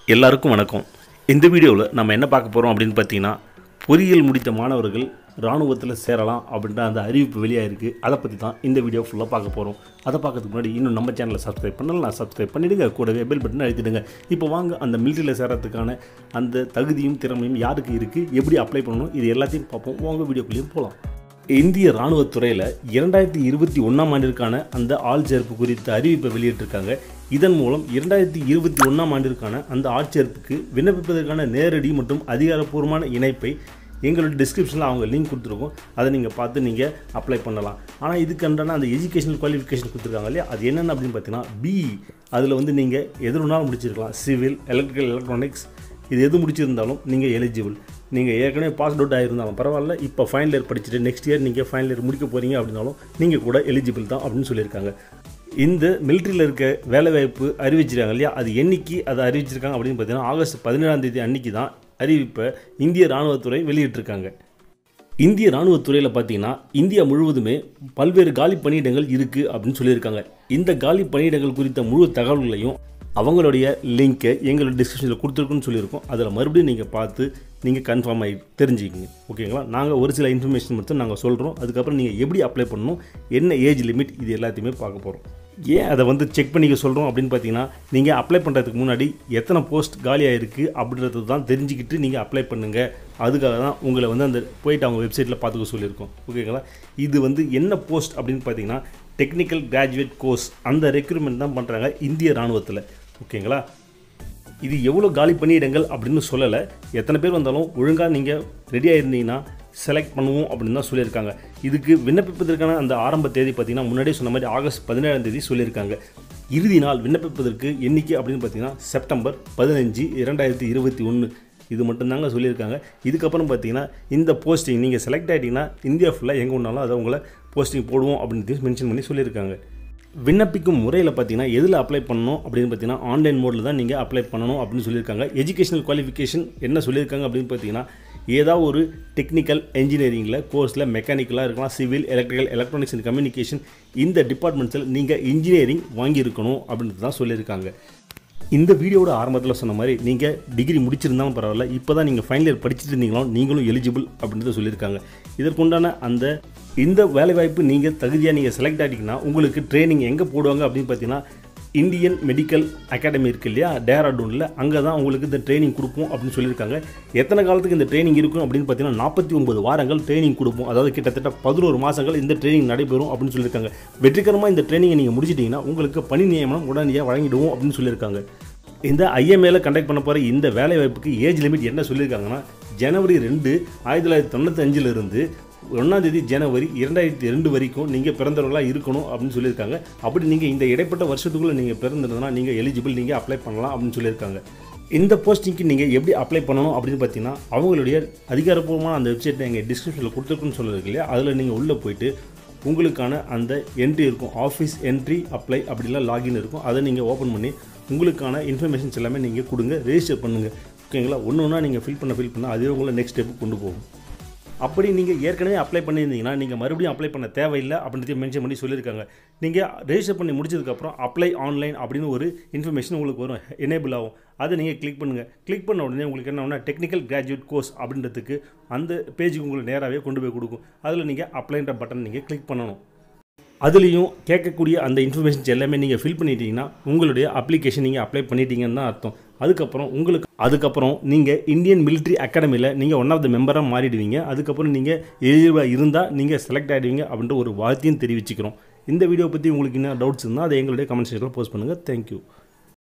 எல்லாருக்கும் வணக்கம் இந்த வீடியோவில் நம்ம என்ன பார்க்க போகிறோம் அப்படின்னு பார்த்தீங்கன்னா பொறியியல் முடித்த மாணவர்கள் இராணுவத்தில் சேரலாம் அப்படின்ற அந்த அறிவிப்பு வெளியாயிருக்கு அதை பற்றி தான் இந்த வீடியோ ஃபுல்லாக பார்க்க போகிறோம் அதை பார்க்கறதுக்கு முன்னாடி இன்னும் நம்ம சேனலை சப்ஸ்கிரைப் பண்ணலாம் சப்ஸ்கிரைப் பண்ணிவிடுங்க கூடவே பெல் பட்டன் அழுத்திடுங்க இப்போ வாங்க அந்த மிலிட்டரியில் சேரத்துக்கான அந்த தகுதியும் திறமையும் யாருக்கு இருக்குது எப்படி அப்ளை பண்ணணும் இது எல்லாத்தையும் பார்ப்போம் உங்கள் வீடியோக்குள்ளேயும் போகலாம் இந்திய இராணுவத்துறையில் இரண்டாயிரத்தி இருபத்தி ஒன்றாம் ஆண்டிற்கான அந்த ஆள் சேர்ப்பு குறித்த அறிவிப்பை வெளியிட்டிருக்காங்க இதன் மூலம் இரண்டாயிரத்தி இருபத்தி ஒன்றாம் ஆண்டிற்கான அந்த ஆள் சேர்ப்புக்கு விண்ணப்பிப்பதற்கான நேரடி மற்றும் அதிகாரப்பூர்வமான இணைப்பை எங்களோட டிஸ்கிரிப்ஷனில் அவங்க லிங்க் கொடுத்துருக்கோம் அதை நீங்கள் பார்த்து நீங்கள் அப்ளை பண்ணலாம் ஆனால் இதுக்கான அந்த எஜுகேஷனல் குவாலிஃபிகேஷன் கொடுத்துருக்காங்க இல்லையா அது என்னென்ன அப்படின்னு பார்த்தீங்கன்னா பிஇ அதில் வந்து நீங்கள் எது வேணாலும் முடிச்சிருக்கலாம் சிவில் எலக்ட்ரிக்கல் எலக்ட்ரானிக்ஸ் இது எது முடிச்சிருந்தாலும் நீங்கள் எலிஜிபிள் நீங்கள் ஏற்கனவே பாஸ் அவுட் ஆகிருந்தாலும் பரவாயில்ல இப்போ ஃபைனல் இயர் படிச்சுட்டு நெக்ஸ்ட் இயர் நீங்கள் ஃபைனல் இயர் முடிக்க போகிறீங்க அப்படின்னாலும் நீங்கள் கூட எலிஜிபிள் தான் அப்படின்னு சொல்லியிருக்காங்க இந்த மிலிட்ரியில் இருக்க வேலைவாய்ப்பு அறிவிச்சிருக்காங்க இல்லையா அது என்னைக்கு அதை அறிவிச்சிருக்காங்க அப்படின்னு பார்த்தீங்கன்னா ஆகஸ்ட் பதினேழாம் தேதி அன்னைக்கு தான் அறிவிப்பை இந்திய இராணுவத்துறை வெளியிட்டிருக்காங்க இந்திய இராணுவத்துறையில் பார்த்தீங்கன்னா இந்தியா முழுவதுமே பல்வேறு காலி பணியிடங்கள் இருக்குது அப்படின்னு சொல்லியிருக்காங்க இந்த காலி பணியிடங்கள் குறித்த முழு தகவல்களையும் அவங்களுடைய லிங்க்கை எங்களோட டிஸ்கிரிப்ஷனில் கொடுத்துருக்குன்னு சொல்லியிருக்கோம் அதில் மறுபடியும் நீங்கள் பார்த்து நீங்கள் கன்ஃபார்ம் ஆகி தெரிஞ்சுக்கிங்க ஓகேங்களா நாங்கள் ஒரு சில இன்ஃபர்மேஷன் மட்டும் நாங்கள் சொல்கிறோம் அதுக்கப்புறம் நீங்கள் எப்படி அப்ளை பண்ணணும் என்ன ஏஜ் லிமிட் இது எல்லாத்தையுமே பார்க்க போகிறோம் ஏன் அதை வந்து செக் பண்ணிக்க சொல்கிறோம் அப்படின்னு பார்த்தீங்கன்னா நீங்கள் அப்ளை பண்ணுறதுக்கு முன்னாடி எத்தனை போஸ்ட் காலியாக இருக்குது அப்படின்றது தான் தெரிஞ்சுக்கிட்டு நீங்கள் அப்ளை பண்ணுங்கள் அதுக்காக தான் உங்களை வந்து அந்த போயிட்டு அவங்க வெப்சைட்டில் பார்த்துக்க சொல்லியிருக்கோம் ஓகேங்களா இது வந்து என்ன போஸ்ட் அப்படின்னு பார்த்தீங்கன்னா டெக்னிக்கல் கிராஜுவேட் கோர்ஸ் அந்த ரெக்ரூட்மெண்ட் தான் பண்ணுறாங்க இந்திய இராணுவத்தில் ஓகேங்களா இது எவ்வளோ காலி பணியிடங்கள் அப்படின்னு சொல்லலை எத்தனை பேர் வந்தாலும் ஒழுங்காக நீங்கள் ரெடியாக இருந்தீங்கன்னா செலக்ட் பண்ணுவோம் அப்படின்னு தான் சொல்லியிருக்காங்க இதுக்கு விண்ணப்பிப்பதற்கான அந்த ஆரம்ப தேதி பார்த்தீங்கன்னா முன்னாடியே சொன்ன மாதிரி ஆகஸ்ட் பதினேழாம் தேதி சொல்லியிருக்காங்க இறுதி நாள் விண்ணப்பிப்பதற்கு எண்ணிக்கை அப்படின்னு பார்த்தீங்கன்னா செப்டம்பர் பதினஞ்சு இரண்டாயிரத்தி இருபத்தி ஒன்று இது மட்டும்தாங்க சொல்லியிருக்காங்க இதுக்கப்புறம் பார்த்தீங்கன்னா இந்த போஸ்டிங் நீங்கள் செலக்ட் ஆகிட்டீங்கன்னா இந்தியா ஃபுல்லாக எங்கே ஒன்றாலும் அதை உங்களை போஸ்டிங் போடுவோம் அப்படின்னு மென்ஷன் பண்ணி சொல்லியிருக்காங்க விண்ணப்பிக்கும் முறையில் பார்த்தீங்கன்னா எதில் அப்ளை பண்ணணும் அப்படின்னு பார்த்தீங்கன்னா ஆன்லைன் மோடில் தான் நீங்கள் அப்ளை பண்ணணும் அப்படின்னு சொல்லியிருக்காங்க எஜுகேஷனல் குவாலிஃபிகேஷன் என்ன சொல்லியிருக்காங்க அப்படின்னு பார்த்தீங்கன்னா ஏதாவது ஒரு டெக்னிக்கல் இன்ஜினியரிங்கில் கோர்ஸில் மெக்கானிக்கலாக இருக்கலாம் civil electrical electronics and communication இந்த டிபார்ட்மெண்ட்ஸில் நீங்கள் இன்ஜினியரிங் வாங்கியிருக்கணும் அப்படின்றது தான் சொல்லியிருக்காங்க இந்த வீடியோட ஆரம்பத்தில் சொன்ன மாதிரி நீங்கள் டிகிரி முடிச்சிருந்தாலும் பரவாயில்ல இப்போ தான் நீங்கள் ஃபைனல் இயர் படிச்சுட்டு இருந்தீங்களும் நீங்களும் எலிஜிபிள் அப்படின்றத சொல்லியிருக்காங்க இதற்குண்டான அந்த இந்த வேலைவாய்ப்பு நீங்கள் தகுதியாக நீங்கள் செலக்ட் ஆகிட்டீங்கன்னா உங்களுக்கு ட்ரைனிங் எங்கே போடுவாங்க அப்படின்னு பார்த்தீங்கன்னா இந்தியன் மெடிக்கல் அகாடமி இருக்கு இல்லையா டேராடூனில் அங்கே தான் உங்களுக்கு இந்த ட்ரைனிங் கொடுப்போம் அப்படின்னு சொல்லியிருக்காங்க எத்தனை காலத்துக்கு இந்த ட்ரைனிங் இருக்கும் அப்படின்னு பார்த்தீங்கன்னா நாற்பத்தி ஒன்பது வாரங்கள் ட்ரைனிங் கொடுப்போம் அதாவது கிட்டத்தட்ட பதினோரு மாதங்கள் இந்த ட்ரைனிங் நடைபெறும் அப்படின்னு சொல்லியிருக்காங்க வெற்றிகரமாக இந்த ட்ரைனிங்கை நீங்கள் முடிச்சிட்டிங்கன்னா உங்களுக்கு பணி நியமனம் உடனடியாக வழங்கிடுவோம் அப்படின்னு சொல்லியிருக்காங்க இந்த ஐஎம்ஏல கண்டக்ட் பண்ண போகிற இந்த வேலை வாய்ப்புக்கு ஏஜ் லிமிட் என்ன சொல்லியிருக்காங்கன்னா ஜனவரி ரெண்டு ஆயிரத்தி தொள்ளாயிரத்தி தொண்ணூத்தஞ்சில் இருந்து ஒன்றாந்தேதி ஜனவரி இரண்டாயிரத்தி ரெண்டு வரைக்கும் நீங்கள் பிறந்தவர்களாக இருக்கணும் அப்படின்னு சொல்லியிருக்காங்க அப்படி நீங்கள் இந்த இடைப்பட்ட வருஷத்துக்குள்ளே நீங்கள் பிறந்திருந்தனா நீங்கள் எலிஜிபிள் நீங்கள் அப்ளை பண்ணலாம் அப்படின்னு சொல்லியிருக்காங்க இந்த போஸ்டிங்க்கு நீங்கள் எப்படி அப்ளை பண்ணணும் அப்படின்னு பார்த்தீங்கன்னா அவங்களுடைய அதிகாரப்பூர்வமான அந்த வெப்சைட்டை எங்கள் டிஸ்கிரிப்ஷனில் கொடுத்துருக்குன்னு சொல்லியிருக்கு இல்லையா அதில் நீங்கள் உள்ளே போயிட்டு உங்களுக்கான அந்த என்ட்ரி இருக்கும் ஆஃபீஸ் என்ட்ரி அப்ளை அப்படிலாம் லாகின் இருக்கும் அதை நீங்கள் ஓப்பன் பண்ணி உங்களுக்கான இன்ஃபர்மேஷன்ஸ் எல்லாமே நீங்கள் கொடுங்க ரெஜிஸ்டர் பண்ணுங்கள் ஓகேங்களா ஒன்று ஒன்றா நீங்கள் ஃபில் பண்ண ஃபில் பண்ண அதுவே உங்களை நெக்ஸ்ட் ஸ்டெப்பு கொண்டு போகும் அப்படி நீங்கள் ஏற்கனவே அப்ளை பண்ணியிருந்தீங்கன்னா நீங்கள் மறுபடியும் அப்ளை பண்ண தேவையில்லை அப்படின்றதையும் மென்ஷன் பண்ணி சொல்லியிருக்காங்க நீங்கள் ரெஜிஸ்டர் பண்ணி முடிச்சதுக்கப்புறம் அப்ளை ஆன்லைன் அப்படின்னு ஒரு இன்ஃபர்மேஷன் உங்களுக்கு வரும் எனேபிள் ஆகும் அதை நீங்கள் கிளிக் பண்ணுங்கள் கிளிக் பண்ண உடனே உங்களுக்கு என்ன ஒன்றா டெக்னிக்கல் கிராஜுவேட் கோர்ஸ் அப்படின்றதுக்கு அந்த பேஜுக்கு உங்களுக்கு நேராகவே கொண்டு போய் கொடுக்கும் அதில் நீங்கள் அப்ளைன்ற பட்டன் நீங்கள் கிளிக் பண்ணணும் அதுலேயும் கேட்கக்கூடிய அந்த இன்ஃபர்மேஷன்ஸ் எல்லாமே நீங்கள் ஃபில் பண்ணிட்டீங்கன்னா உங்களுடைய அப்ளிகேஷன் நீங்கள் அப்ளை பண்ணிட்டீங்கன்னு தான் அர்த்தம் அதுக்கப்புறம் உங்களுக்கு அதுக்கப்புறம் நீங்கள் இந்தியன் மிலிட்ரி அகாடமியில் நீங்கள் ஒன் ஆஃப் த மெம்பராக மாறிடுவீங்க அதுக்கப்புறம் நீங்கள் எலிஜிபிளாக இருந்தால் நீங்கள் செலக்ட் ஆகிடுவீங்க அப்படின்ற ஒரு வாழ்த்தையும் தெரிவிச்சுக்கிறோம் இந்த வீடியோ பற்றி உங்களுக்கு என்ன டவுட்ஸ் இருந்தால் அதை எங்களுடைய கமெண்ட் செக்ஷனில் போஸ்ட் பண்ணுங்கள் தேங்க்யூ